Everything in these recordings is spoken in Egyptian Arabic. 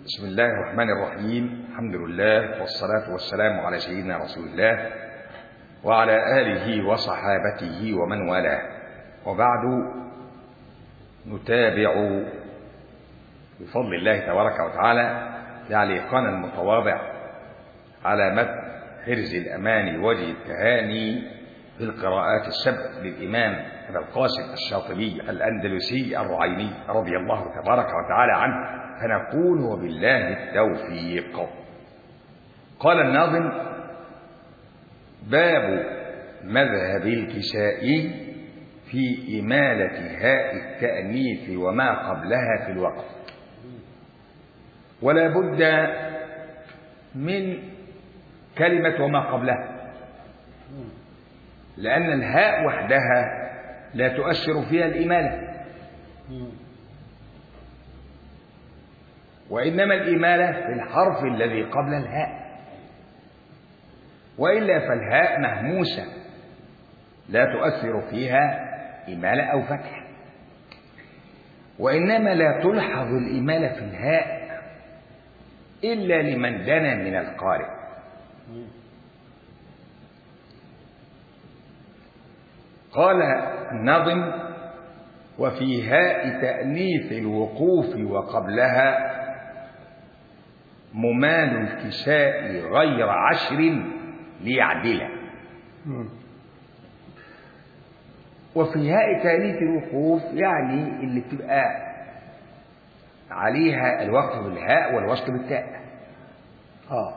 بسم الله الرحمن الرحيم الحمد لله والصلاة والسلام على سيدنا رسول الله وعلى آله وصحابته ومن والاه وبعد نتابع بفضل الله تبارك وتعالى تعليقنا المتواضع على متن حرز الأمان وجه التهاني في القراءات السبع للإمام أبا القاسم الشاطبي الأندلسي الرعيني رضي الله تبارك وتعالى عنه فنقول وبالله التوفيق قال الناظم باب مذهب الكسائي في إمالة هاء التأنيث وما قبلها في الوقف ولا بد من كلمة وما قبلها لأن الهاء وحدها لا تؤثر فيها الإمالة وإنما الإمالة في الحرف الذي قبل الهاء وإلا فالهاء مهموسة لا تؤثر فيها إمالة أو فتح وإنما لا تلحظ الإمالة في الهاء إلا لمن دنا من القارئ قال النظم وفي هاء تأنيث الوقوف وقبلها ممال الكساء غير عشر ليعدل وفي هاء تأنيث الوقوف يعني اللي بتبقى عليها الوقف بالهاء والوصل بالتاء اه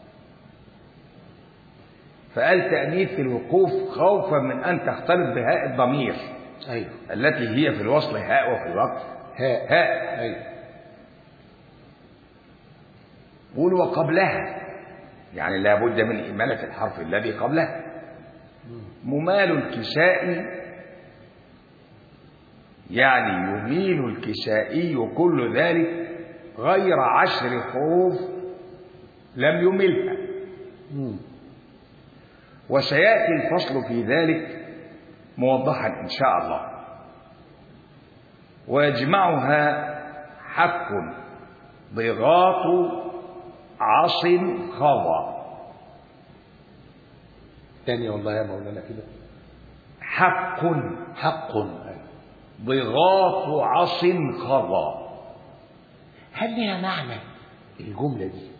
فقال تأنيث الوقوف خوفا من أن تختلط بهاء الضمير أيوه التي هي في الوصل هاء وفي الوقف هاء هاء أيوه قول وقبلها يعني لا بد من إمالة الحرف الذي قبلها ممال الكساء يعني يميل الكسائي كل ذلك غير عشر حروف لم يملها مم. وسيأتي الفصل في ذلك موضحا إن شاء الله ويجمعها حك ضغاط عص خضى تاني والله يا مولانا كده حق حق أيوه. ضغاط عص خضى هل لها معنى الجملة دي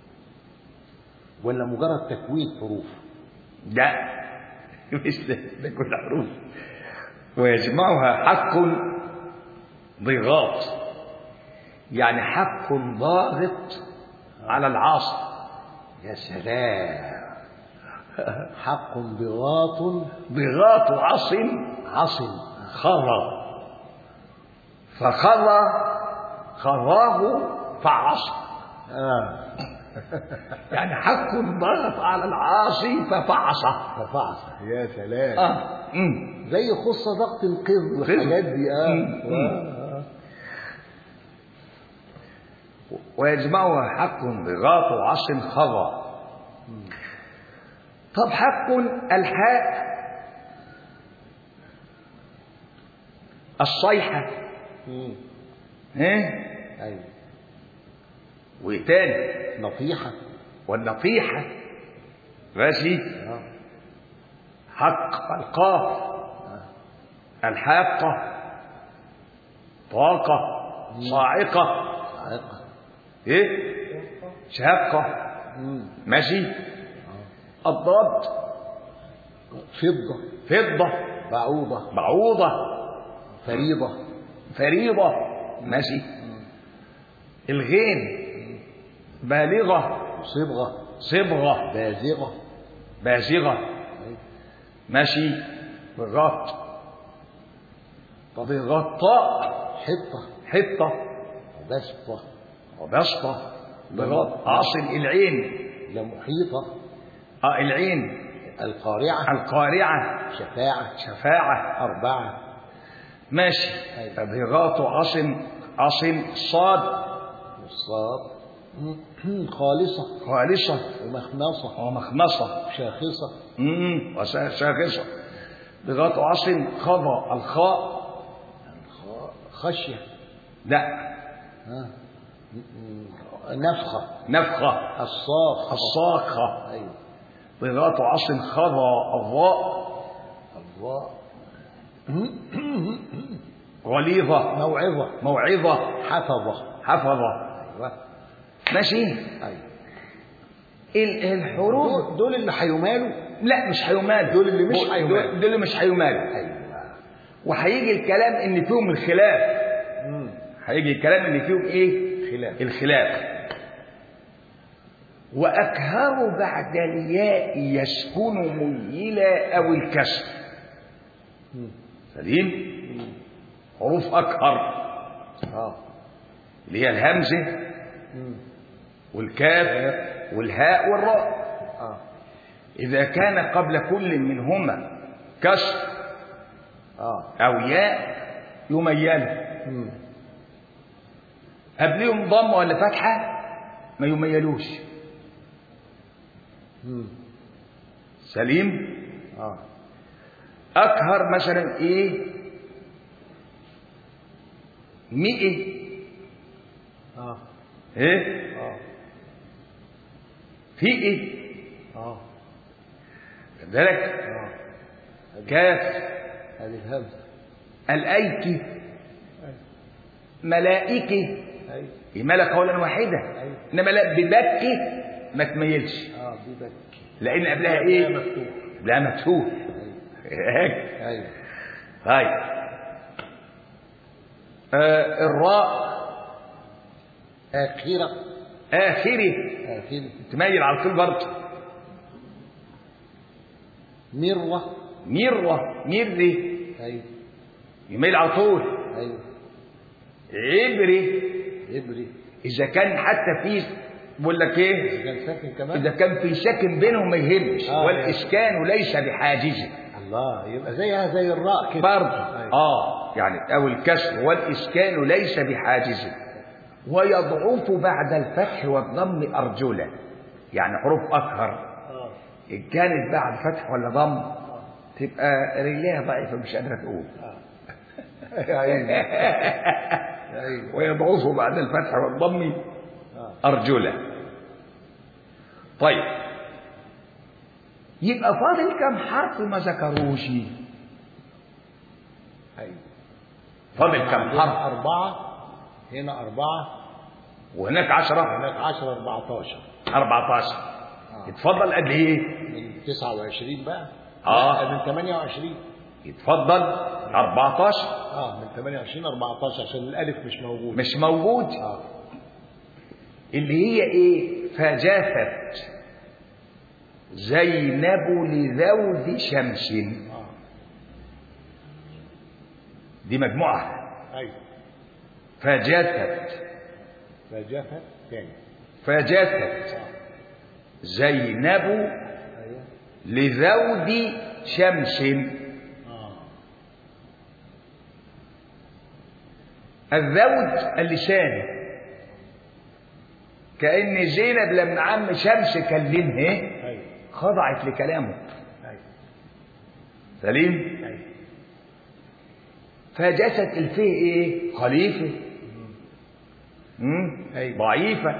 ولا مجرد تكوين حروف لا مش ده ده كل حروف ويجمعها حق ضغاط يعني حق ضاغط على العاصي يا سلام حق ضغاط ضغاط عص عص خضى فخضى خضاه فعصى آه. يعني حق ضغط على العاصي ففعصى ففعص يا سلام اه أمم. زي خصة ضغط القز والحاجات دي اه آه. ويجمعها حق ضغاط عص خضى طب حق الحاء الصيحة مم. ايه ايوه وتاني نطيحة والنطيحة ماشي آه. حق القاف الحاقة طاقة صاعقة عائقة ايه شاقة مم. ماشي الضاد فضة فضة بعوضة بعوضة فريضة فريضة ماشي الغين بالغة صبغة صبغة بازغة بازغة أيوة. ماشي غط طب الغطاء حطة حطة بسطة وبسطة بغط عاصل العين لمحيطة اه العين القارعة القارعة شفاعة شفاعة أربعة ماشي أيوة. ضغاط عاصم عاصم صاد والصاد خالصة خالصة ومخمصة ومخمصة شاخصة امم وشاخصة ضغاط عاصم خضى الخاء الخاء خشية لا ها نفخة نفخة الصاخ الصاخة أيوه ضغاط عصر خضى الضاء الله غليظة موعظة موعظة حفظة حفظة أيوه ماشي أيوه ال- الحروف دول, دول اللي هيمالوا لا مش هيمال دول اللي مش دول- هيمال. دول اللي مش هيمال أيوه وهيجي الكلام ان فيهم الخلاف مم. هيجي الكلام ان فيهم ايه خلاف الخلاف وأكهر بعد الياء يسكن ميلا أو الكسر مم. سليم حروف أكهر اه اللي هي الهمزة مم. والكاف والهاء والراء اه إذا كان قبل كل منهما كسر اه أو ياء يميل مم. قبلهم ضم ولا فتحة ما يميلوش مم. سليم اه أكهر مثلا إيه مئة اه إيه اه في إيه اه ذلك اه كاف هذه الهمزة الأيكي ملائكة ايوه يملك قولا واحدة أيوة. إنما لا ببكي ما تميلش اه دي بك لأن قبلها إيه مفتوح لا مفتوح ايوه هيك ايوه طيب آه الراء آخرة آخره آخرة تميل على طول برضه مرة مرة مرة ايوه يميل على طول ايوه عبري إبري إذا كان حتى في بقول لك إيه إذا كان ساكن كمان إذا كان في ساكن بينهم ما يهمش آه. والإسكان ليس بحاجز الله يبقى زيها زي الراء كده برضه أيوة. آه يعني أو الكسر والإسكان ليس بحاجز ويضعف بعد الفتح والضم أرجلا يعني حروف أكهر اه إن كانت بعد فتح ولا ضم تبقى رجليها ضعيفة مش قادرة تقول يا عيني يا عيني ويضعف بعد الفتح والضم آه. أرجلا طيب يبقى فاضل كم حرف ما ذكروش ايوه فاضل كم عندنا حرف أربعة هنا أربعة وهناك عشرة هناك عشرة أربعتاشر أربعة عشر آه. يتفضل قد إيه من تسعة وعشرين بقى آه. لا، من ثمانية وعشرين يتفضل أربعة عشر اه من 28 14 عشان الالف مش موجود مش موجود اه اللي هي إيه فجافت زينب لذود شمس اه دي مجموعة ايوه فجافت فجفت تاني فجافت اه زينب ايوه لذود شمس اه الذود اللسان كأن زينب لما عم شمس كلمها ايوه خضعت لكلامه ايوه سليم ايوه فجست الفيه ايه خليفة مم؟ أيوة. ضعيفة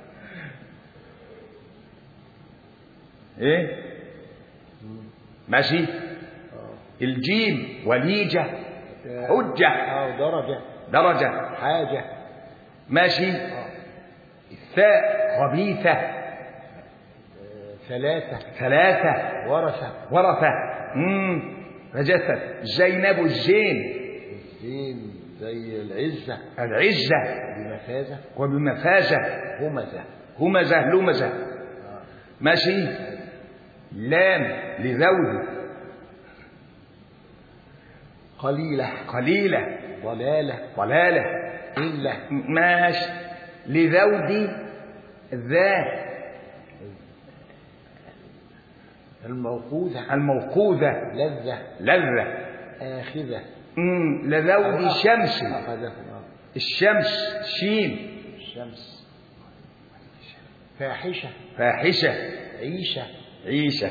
ايه ماشي اه الجيم وليجة حجة اه درجة درجة حاجة ماشي اه الثاء خبيثة آه، ثلاثة ثلاثة ورثة ورثة مم. فجست زينب الزين الزين زي العزة العزة بمفازة وبمفازة همزة همزة لمزة اه ماشي لام لذود قليلة قليلة ضلالة ضلالة إلا ماشي لذود ذا الموقوذة الموقوذة لذة لذة آخذة مم. لذود شمس أخذه آه. الشمس شين الشمس فاحشة فاحشة عيشة عيشة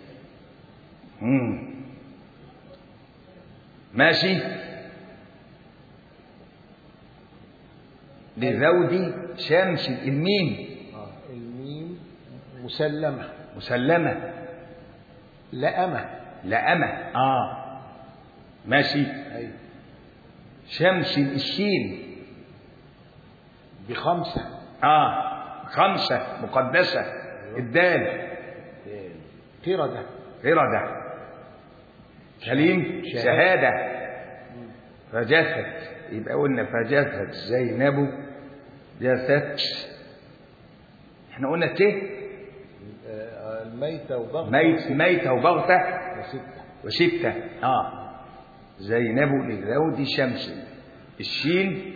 مم. ماشي لذود شمس الميم آه. الميم مسلمة مسلمة لأمة لأمة اه ماشي أيوة شمس الشين بخمسة اه خمسة مقدسة الدال قردة قردة كليم شهادة. شهادة فجثت يبقى قلنا فجثت زينب جثت احنا قلنا ت آه، الميتة وضغط ميت ميتة وبغتة وستة وستة اه زينب لذود شمس الشين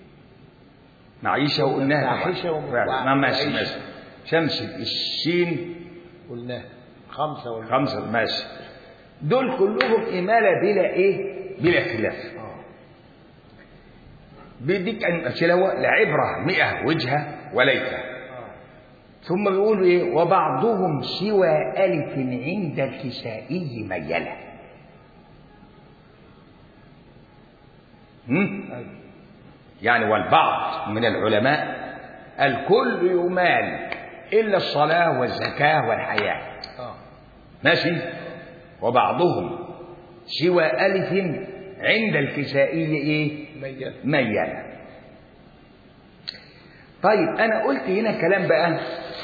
معيشة وقلناها طبعاً. فاحشة وم- فعلا. ما ماشي وعيشة. ماشي شمس الشين قلناها خمسة ولا خمسة ماشي دول كلهم إمالة بلا إيه؟ بلا خلاف آه. بيديك أن أمثلة هو لعبرة مئة وجهة وليتة آه. ثم بيقول إيه وبعضهم سوى ألف عند الكسائي ميلة هم؟ أيوة. يعني والبعض من العلماء الكل يمال إلا الصلاة والزكاة والحياة آه. ماشي وبعضهم سوى ألف عند الكسائي إيه ميت ميلة طيب أنا قلت هنا كلام بقى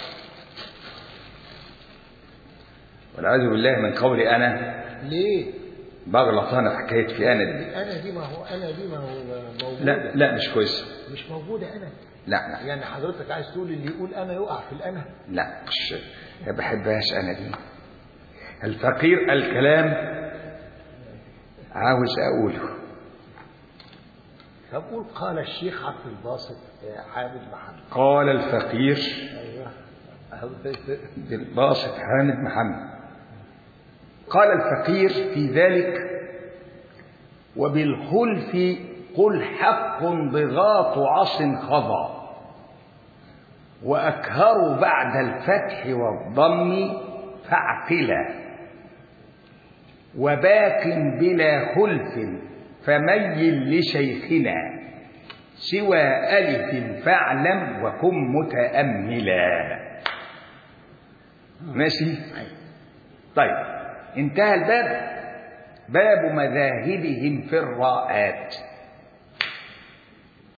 والعياذ بالله من قولي أنا ليه؟ بغلط أنا في حكاية في أنا دي أنا دي ما هو أنا دي ما هو موجودة لا لا مش كويس مش موجودة أنا لا لا يعني حضرتك عايز تقول اللي يقول أنا يقع في الأنا لا مش ما بحبهاش أنا دي الفقير الكلام عاوز أقوله طب قول قال الشيخ عبد الباسط آه، حامد محمد قال الفقير أيوه بالباسط حامد محمد قال الفقير في ذلك وبالخلف قل حق ضغاط عص خضى وأكهر بعد الفتح والضم فاعقلا وباق بلا خلف فميل لشيخنا سوى ألف فاعلم وكن متأملا ماشي طيب انتهى الباب باب مذاهبهم في الراءات